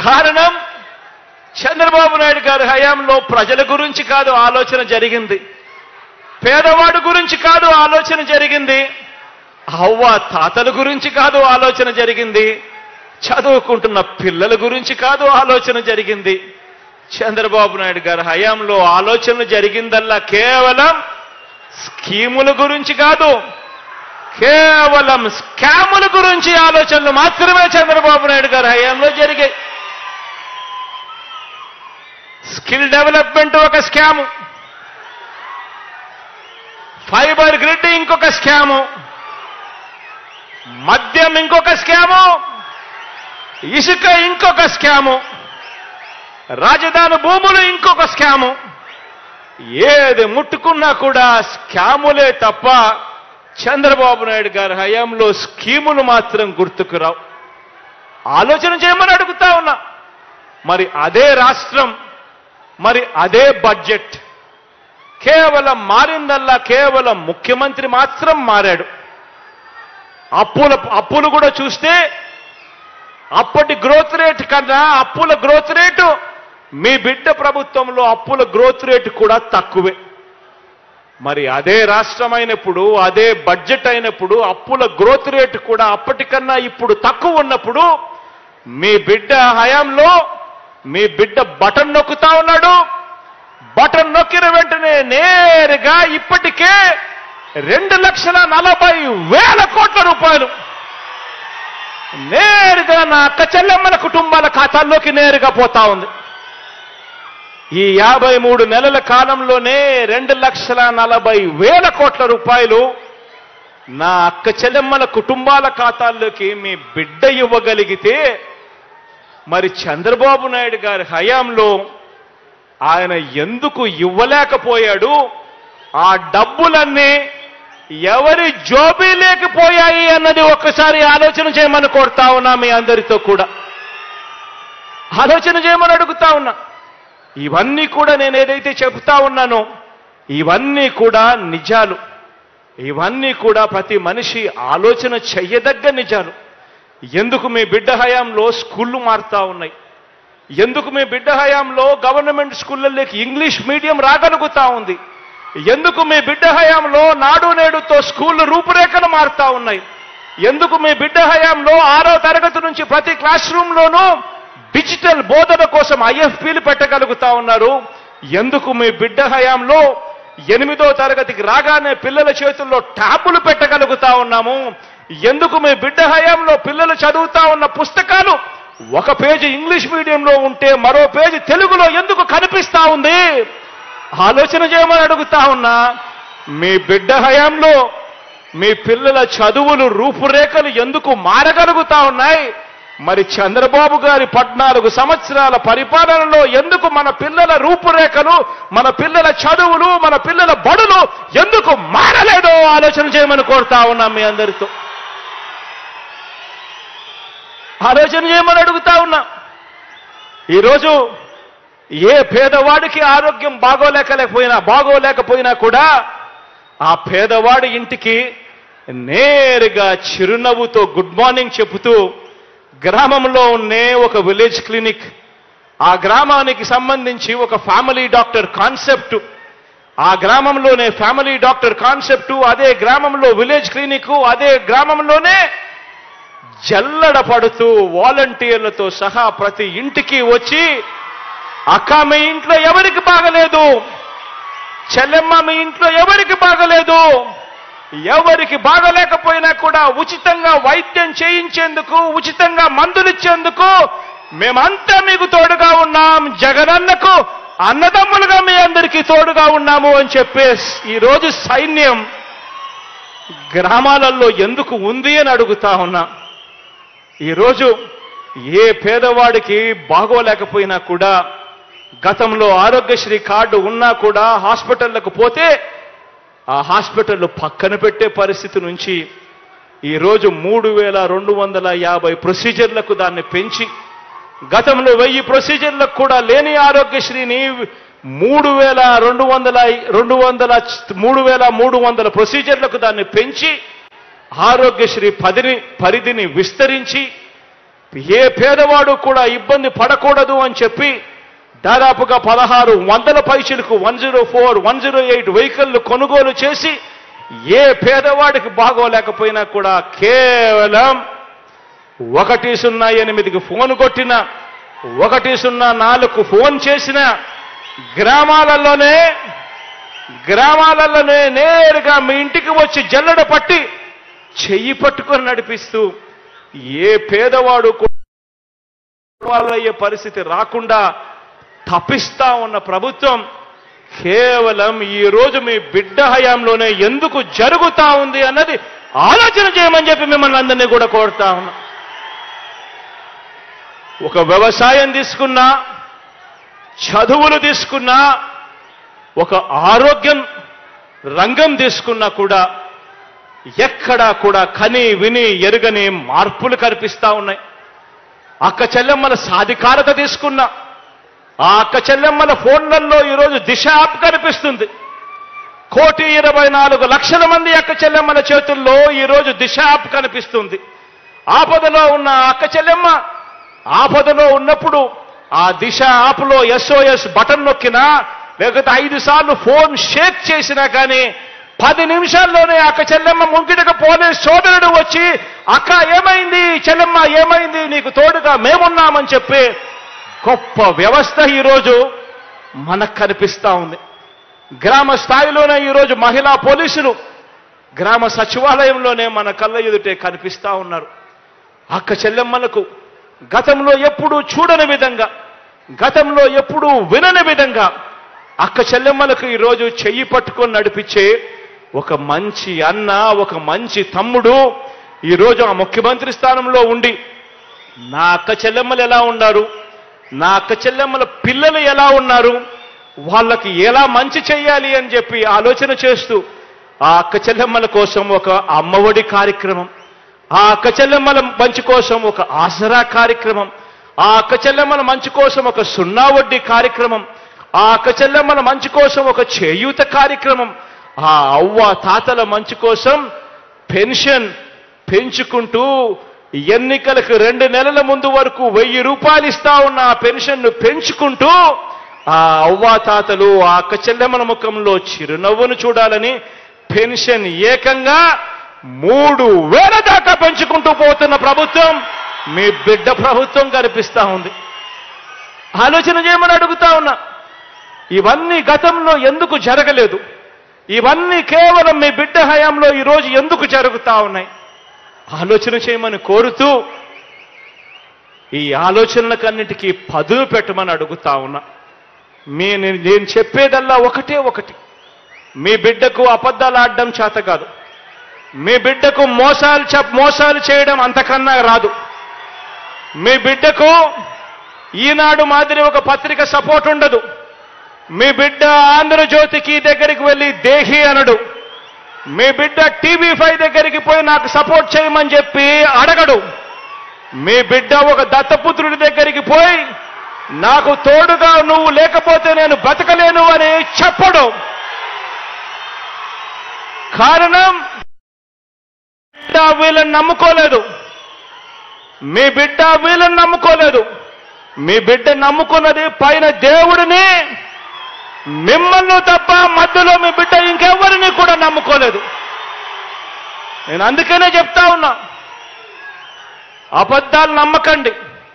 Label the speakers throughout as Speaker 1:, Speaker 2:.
Speaker 1: కారణం చంద్రబాబు నాయుడు గారి హయాంలో ప్రజల గురించి కాదు ఆలోచన జరిగింది పేదవాడు గురించి కాదు ఆలోచన జరిగింది అవ్వ తాతల గురించి కాదు ఆలోచన జరిగింది చదువుకుంటున్న పిల్లల గురించి కాదు ఆలోచన జరిగింది చంద్రబాబు నాయుడు గారి హయాంలో ఆలోచన జరిగిందల్లా కేవలం స్కీముల గురించి కాదు కేవలం స్కాముల గురించి ఆలోచనలు మాత్రమే చంద్రబాబు నాయుడు గారి హయాంలో జరిగాయి స్కిల్ డెవలప్మెంట్ ఒక స్కాము ఫైబర్ గ్రిడ్ ఇంకొక స్కాము మద్యం ఇంకొక స్కాము ఇసుక ఇంకొక స్కాము రాజధాని భూములు ఇంకొక స్కాము ఏది ముట్టుకున్నా కూడా స్కాములే తప్ప చంద్రబాబు నాయుడు గారి హయాంలో స్కీములు మాత్రం గుర్తుకు రావు ఆలోచన చేయమని అడుగుతా ఉన్నా మరి అదే రాష్ట్రం మరి అదే బడ్జెట్ కేవలం మారిందల్లా కేవలం ముఖ్యమంత్రి మాత్రం మారాడు అప్పుల అప్పులు కూడా చూస్తే అప్పటి గ్రోత్ రేట్ కన్నా అప్పుల గ్రోత్ రేటు మీ బిడ్డ ప్రభుత్వంలో అప్పుల గ్రోత్ రేటు కూడా తక్కువే మరి అదే రాష్ట్రం అయినప్పుడు అదే బడ్జెట్ అయినప్పుడు అప్పుల గ్రోత్ రేటు కూడా అప్పటికన్నా ఇప్పుడు తక్కువ ఉన్నప్పుడు మీ బిడ్డ హయాంలో మీ బిడ్డ బటన్ నొక్కుతా ఉన్నాడు బటన్ నొక్కిన వెంటనే నేరుగా ఇప్పటికే రెండు లక్షల నలభై వేల కోట్ల రూపాయలు నేరుగా నా అక్క చెల్లెమ్మల కుటుంబాల ఖాతాల్లోకి నేరుగా పోతా ఉంది ఈ యాభై మూడు నెలల కాలంలోనే రెండు లక్షల నలభై వేల కోట్ల రూపాయలు నా అక్క చెల్లెమ్మల కుటుంబాల ఖాతాల్లోకి మీ బిడ్డ ఇవ్వగలిగితే మరి చంద్రబాబు నాయుడు గారి హయాంలో ఆయన ఎందుకు ఇవ్వలేకపోయాడు ఆ డబ్బులన్నీ ఎవరి జోబీ లేకపోయాయి అన్నది ఒక్కసారి ఆలోచన చేయమని కోరుతా ఉన్నా మీ అందరితో కూడా ఆలోచన చేయమని అడుగుతా ఉన్నా ఇవన్నీ కూడా నేను ఏదైతే చెబుతా ఉన్నానో ఇవన్నీ కూడా నిజాలు ఇవన్నీ కూడా ప్రతి మనిషి ఆలోచన చెయ్యదగ్గ నిజాలు ఎందుకు మీ బిడ్డ హయాంలో స్కూళ్ళు మారుతా ఉన్నాయి ఎందుకు మీ బిడ్డ హయాంలో గవర్నమెంట్ స్కూళ్ళలోకి ఇంగ్లీష్ మీడియం రాగలుగుతా ఉంది ఎందుకు మీ బిడ్డ హయాంలో నాడు నేడుతో స్కూళ్ళు రూపురేఖలు మారుతా ఉన్నాయి ఎందుకు మీ బిడ్డ హయాంలో ఆరో తరగతి నుంచి ప్రతి క్లాస్ రూమ్లోనూ డిజిటల్ బోధన కోసం ఐఎఫ్పీలు పెట్టగలుగుతా ఉన్నారు ఎందుకు మీ బిడ్డ హయాంలో ఎనిమిదో తరగతికి రాగానే పిల్లల చేతుల్లో ట్యాబులు పెట్టగలుగుతా ఉన్నాము ఎందుకు మీ బిడ్డ హయాంలో పిల్లలు చదువుతా ఉన్న పుస్తకాలు ఒక పేజీ ఇంగ్లీష్ మీడియంలో ఉంటే మరో పేజీ తెలుగులో ఎందుకు కనిపిస్తా ఉంది ఆలోచన చేయమని అడుగుతా ఉన్నా మీ బిడ్డ హయాంలో మీ పిల్లల చదువులు రూపురేఖలు ఎందుకు మారగలుగుతా ఉన్నాయి మరి చంద్రబాబు గారి పద్నాలుగు సంవత్సరాల పరిపాలనలో ఎందుకు మన పిల్లల రూపురేఖలు మన పిల్లల చదువులు మన పిల్లల బడులు ఎందుకు మారలేదో ఆలోచన చేయమని కోరుతా ఉన్నాం మీ అందరితో ఆలోచన చేయమని అడుగుతా ఉన్నా ఈరోజు ఏ పేదవాడికి ఆరోగ్యం బాగోలేకలేకపోయినా బాగోలేకపోయినా కూడా ఆ పేదవాడి ఇంటికి నేరుగా చిరునవ్వుతో గుడ్ మార్నింగ్ చెబుతూ గ్రామంలో ఉండే ఒక విలేజ్ క్లినిక్ ఆ గ్రామానికి సంబంధించి ఒక ఫ్యామిలీ డాక్టర్ కాన్సెప్ట్ ఆ గ్రామంలోనే ఫ్యామిలీ డాక్టర్ కాన్సెప్ట్ అదే గ్రామంలో విలేజ్ క్లినిక్ అదే గ్రామంలోనే జల్లడ పడుతూ వాలంటీర్లతో సహా ప్రతి ఇంటికి వచ్చి అక్క మీ ఇంట్లో ఎవరికి బాగలేదు చెల్లెమ్మ మీ ఇంట్లో ఎవరికి బాగలేదు ఎవరికి బాగలేకపోయినా కూడా ఉచితంగా వైద్యం చేయించేందుకు ఉచితంగా మందులు ఇచ్చేందుకు మేమంతా మీకు తోడుగా ఉన్నాం జగనన్నకు అన్నదమ్ములుగా మీ అందరికీ తోడుగా ఉన్నాము అని చెప్పే ఈ రోజు సైన్యం గ్రామాలలో ఎందుకు ఉంది అని అడుగుతా ఉన్నా ఈరోజు ఏ పేదవాడికి బాగోలేకపోయినా కూడా గతంలో ఆరోగ్యశ్రీ కార్డు ఉన్నా కూడా హాస్పిటళ్లకు పోతే ఆ హాస్పిటల్ పక్కన పెట్టే పరిస్థితి నుంచి ఈరోజు మూడు వేల రెండు వందల యాభై ప్రొసీజర్లకు దాన్ని పెంచి గతంలో వెయ్యి ప్రొసీజర్లకు కూడా లేని ఆరోగ్యశ్రీని మూడు వేల రెండు వందల రెండు వందల మూడు వేల మూడు వందల ప్రొసీజర్లకు దాన్ని పెంచి ఆరోగ్యశ్రీ పదిని పరిధిని విస్తరించి ఏ పేదవాడు కూడా ఇబ్బంది పడకూడదు అని చెప్పి దాదాపుగా పదహారు వందల పైసలకు one zero four one zero eight వెహికల్లు కొనుగోలు చేసి ఏ పేదవాడికి బాగోలేకపోయినా కూడా కేవలం ఒకటి సున్నా ఎనిమిదికి ఫోన్ కొట్టిన ఒకటి సున్నా నాలుగు ఫోన్ చేసిన గ్రామాలలోనే గ్రామాలలోనే నేరుగా మీ ఇంటికి వచ్చి జల్లడ పట్టి చెయ్యి పట్టుకొని నడిపిస్తూ ఏ పేదవాడు కూడా వాళ్ళయ్యే పరిస్థితి రాకుండా తప్పిస్తా ఉన్న ప్రభుత్వం కేవలం ఈ రోజు మీ బిడ్డ హయాంలోనే ఎందుకు జరుగుతా ఉంది అన్నది ఆలోచన చేయమని చెప్పి మిమ్మల్ని అందరినీ కూడా కోరుతా ఉన్నా ఒక వ్యవసాయం తీసుకున్నా చదువులు తీసుకున్నా ఒక ఆరోగ్యం రంగం తీసుకున్నా కూడా ఎక్కడా కూడా కని విని ఎరుగని మార్పులు కనిపిస్తా ఉన్నాయి అక్క చెల్లెమ్మల సాధికారత తీసుకున్నా ఆ అక్క చెల్లెమ్మల ఫోన్లలో ఈరోజు దిశ యాప్ కనిపిస్తుంది కోటి ఇరవై నాలుగు లక్షల మంది అక్క చెల్లెమ్మల చేతుల్లో ఈరోజు దిశ యాప్ కనిపిస్తుంది ఆపదలో ఉన్న ఆ అక్క చెల్లెమ్మ ఆపదలో ఉన్నప్పుడు ఆ దిశ యాప్లో ఎస్ఓఎస్ బటన్ నొక్కినా లేకపోతే ఐదు సార్లు ఫోన్ షేక్ చేసినా కానీ పది నిమిషాల్లోనే అక్క చెల్లెమ్మ ముంగిటకు పోలే సోదరుడు వచ్చి అక్క ఏమైంది చెల్లెమ్మ ఏమైంది నీకు తోడుగా మేమున్నామని చెప్పి గొప్ప వ్యవస్థ ఈరోజు మనకు కనిపిస్తా ఉంది గ్రామ స్థాయిలోనే ఈరోజు మహిళా పోలీసులు గ్రామ సచివాలయంలోనే మన కళ్ళ ఎదుటే కనిపిస్తా ఉన్నారు అక్క చెల్లెమ్మలకు గతంలో ఎప్పుడూ చూడని విధంగా గతంలో ఎప్పుడూ వినని విధంగా అక్క చెల్లెమ్మలకు ఈరోజు చెయ్యి పట్టుకొని నడిపించే ఒక మంచి అన్న ఒక మంచి తమ్ముడు ఈరోజు ఆ ముఖ్యమంత్రి స్థానంలో ఉండి నా అక్క చెల్లెమ్మలు ఎలా ఉన్నారు నా అక్క చెల్లెమ్మల పిల్లలు ఎలా ఉన్నారు వాళ్ళకి ఎలా మంచి చేయాలి అని చెప్పి ఆలోచన చేస్తూ ఆ అక్క చెల్లెమ్మల కోసం ఒక అమ్మఒడి కార్యక్రమం ఆ అక్క చెల్లెమ్మల మంచి కోసం ఒక ఆసరా కార్యక్రమం ఆ అక్క చెల్లెమ్మల మంచి కోసం ఒక సున్నా వడ్డీ కార్యక్రమం ఆ అక్క చెల్లెమ్మల మంచి కోసం ఒక చేయూత కార్యక్రమం ఆ అవ్వ తాతల మంచి కోసం పెన్షన్ పెంచుకుంటూ ఎన్నికలకు రెండు నెలల ముందు వరకు వెయ్యి రూపాయలు ఇస్తా ఉన్న ఆ పెన్షన్ను పెంచుకుంటూ ఆ అవ్వా తాతలు ఆ అక్క చెల్లెమ్మల ముఖంలో చిరునవ్వును చూడాలని పెన్షన్ ఏకంగా మూడు వేల దాకా పెంచుకుంటూ పోతున్న ప్రభుత్వం మీ బిడ్డ ప్రభుత్వం కనిపిస్తా ఉంది ఆలోచన చేయమని అడుగుతా ఉన్నా ఇవన్నీ గతంలో ఎందుకు జరగలేదు ఇవన్నీ కేవలం మీ బిడ్డ హయాంలో ఈరోజు ఎందుకు జరుగుతా ఉన్నాయి ఆలోచన చేయమని కోరుతూ ఈ ఆలోచనలకన్నిటికీ పదును పెట్టమని అడుగుతా ఉన్నా మీ నేను నేను చెప్పేదల్లా ఒకటే ఒకటి మీ బిడ్డకు అబద్ధాలు ఆడడం చేత కాదు మీ బిడ్డకు మోసాలు చెప్ మోసాలు చేయడం అంతకన్నా రాదు మీ బిడ్డకు ఈనాడు మాదిరి ఒక పత్రిక సపోర్ట్ ఉండదు మీ బిడ్డ ఆంధ్రజ్యోతికి దగ్గరికి వెళ్ళి దేహి అనడు మీ బిడ్డ టీవీ ఫైవ్ దగ్గరికి పోయి నాకు సపోర్ట్ చేయమని చెప్పి అడగడు మీ బిడ్డ ఒక దత్తపుత్రుడి దగ్గరికి పోయి నాకు తోడుగా నువ్వు లేకపోతే నేను బతకలేను అని చెప్పడు కారణం బిడ్డ వీళ్ళని నమ్ముకోలేదు మీ బిడ్డ వీళ్ళని నమ్ముకోలేదు మీ బిడ్డ నమ్ముకున్నది పైన దేవుడిని మిమ్మల్ని తప్ప మధ్యలో మీ బిడ్డ ఇంకెవరిని కూడా నమ్ముకోలేదు నేను అందుకనే చెప్తా ఉన్నా అబద్ధాలు నమ్మకండి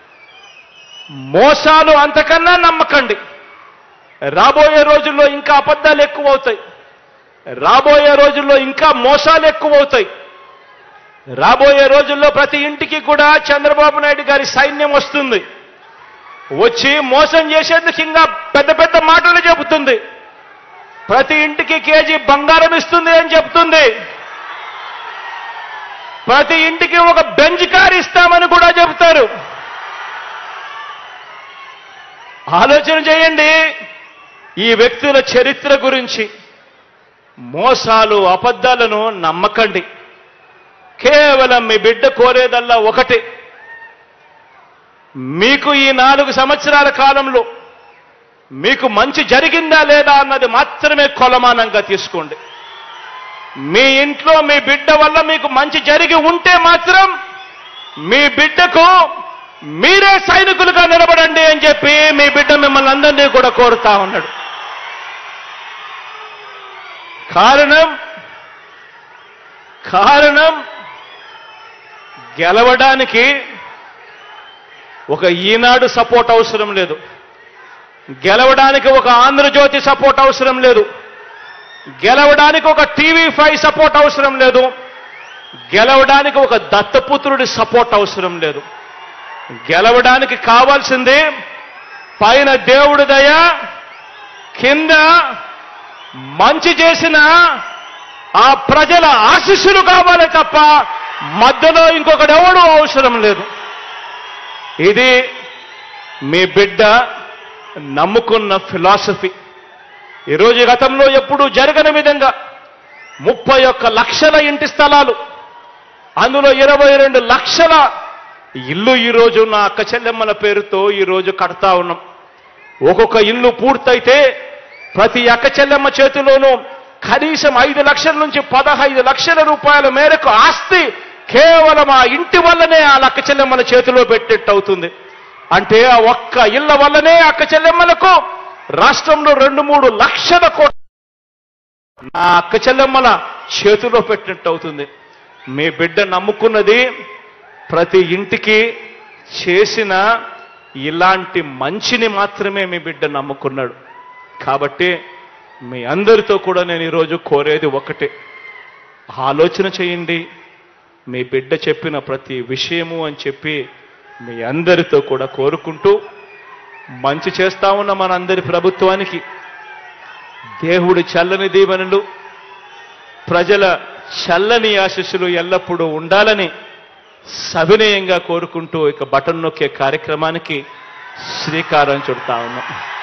Speaker 1: మోసాలు అంతకన్నా నమ్మకండి రాబోయే రోజుల్లో ఇంకా అబద్ధాలు ఎక్కువ అవుతాయి రాబోయే రోజుల్లో ఇంకా మోసాలు ఎక్కువ అవుతాయి రాబోయే రోజుల్లో ప్రతి ఇంటికి కూడా చంద్రబాబు నాయుడు గారి సైన్యం వస్తుంది వచ్చి మోసం చేసేందుకు ఇంకా పెద్ద పెద్ద మాటలు చెబుతుంది ప్రతి ఇంటికి కేజీ బంగారం ఇస్తుంది అని చెప్తుంది ప్రతి ఇంటికి ఒక బెంచ్ కార్ ఇస్తామని కూడా చెబుతారు ఆలోచన చేయండి ఈ వ్యక్తుల చరిత్ర గురించి మోసాలు అబద్ధాలను నమ్మకండి కేవలం మీ బిడ్డ కోరేదల్లా ఒకటే మీకు ఈ నాలుగు సంవత్సరాల కాలంలో మీకు మంచి జరిగిందా లేదా అన్నది మాత్రమే కొలమానంగా తీసుకోండి మీ ఇంట్లో మీ బిడ్డ వల్ల మీకు మంచి జరిగి ఉంటే మాత్రం మీ బిడ్డకు మీరే సైనికులుగా నిలబడండి అని చెప్పి మీ బిడ్డ మిమ్మల్ని అందరినీ కూడా కోరుతా ఉన్నాడు కారణం కారణం గెలవడానికి ఒక ఈనాడు సపోర్ట్ అవసరం లేదు గెలవడానికి ఒక ఆంధ్రజ్యోతి సపోర్ట్ అవసరం లేదు గెలవడానికి ఒక టీవీ ఫైవ్ సపోర్ట్ అవసరం లేదు గెలవడానికి ఒక దత్తపుత్రుడి సపోర్ట్ అవసరం లేదు గెలవడానికి కావాల్సింది పైన దేవుడి దయ కింద మంచి చేసిన ఆ ప్రజల ఆశీస్సులు కావాలి తప్ప మధ్యలో ఇంకొకటి ఎవడు అవసరం లేదు ఇది మీ బిడ్డ నమ్ముకున్న ఫిలాసఫీ ఈరోజు గతంలో ఎప్పుడూ జరగని విధంగా ముప్పై ఒక్క లక్షల ఇంటి స్థలాలు అందులో ఇరవై రెండు లక్షల ఇల్లు ఈరోజు నా అక్క చెల్లెమ్మల పేరుతో ఈరోజు కడతా ఉన్నాం ఒక్కొక్క ఇల్లు పూర్తయితే ప్రతి అక్క చెల్లెమ్మ చేతిలోనూ కనీసం ఐదు లక్షల నుంచి పదహైదు లక్షల రూపాయల మేరకు ఆస్తి కేవలం ఆ ఇంటి వల్లనే ఆ అక్క చెల్లెమ్మల చేతిలో పెట్టేట్టు అవుతుంది అంటే ఆ ఒక్క ఇళ్ల వల్లనే అక్క చెల్లెమ్మలకు రాష్ట్రంలో రెండు మూడు లక్షల కోట్ల నా అక్క చెల్లెమ్మల చేతిలో పెట్టినట్టు అవుతుంది మీ బిడ్డ నమ్ముకున్నది ప్రతి ఇంటికి చేసిన ఇలాంటి మంచిని మాత్రమే మీ బిడ్డ నమ్ముకున్నాడు కాబట్టి మీ అందరితో కూడా నేను ఈరోజు కోరేది ఒకటే ఆలోచన చేయండి మీ బిడ్డ చెప్పిన ప్రతి విషయము అని చెప్పి మీ అందరితో కూడా కోరుకుంటూ మంచి చేస్తా ఉన్న మనందరి ప్రభుత్వానికి దేవుడి చల్లని దీవెనలు ప్రజల చల్లని ఆశీస్సులు ఎల్లప్పుడూ ఉండాలని సవినయంగా కోరుకుంటూ ఇక బటన్ నొక్కే కార్యక్రమానికి శ్రీకారం చుడతా ఉన్నాం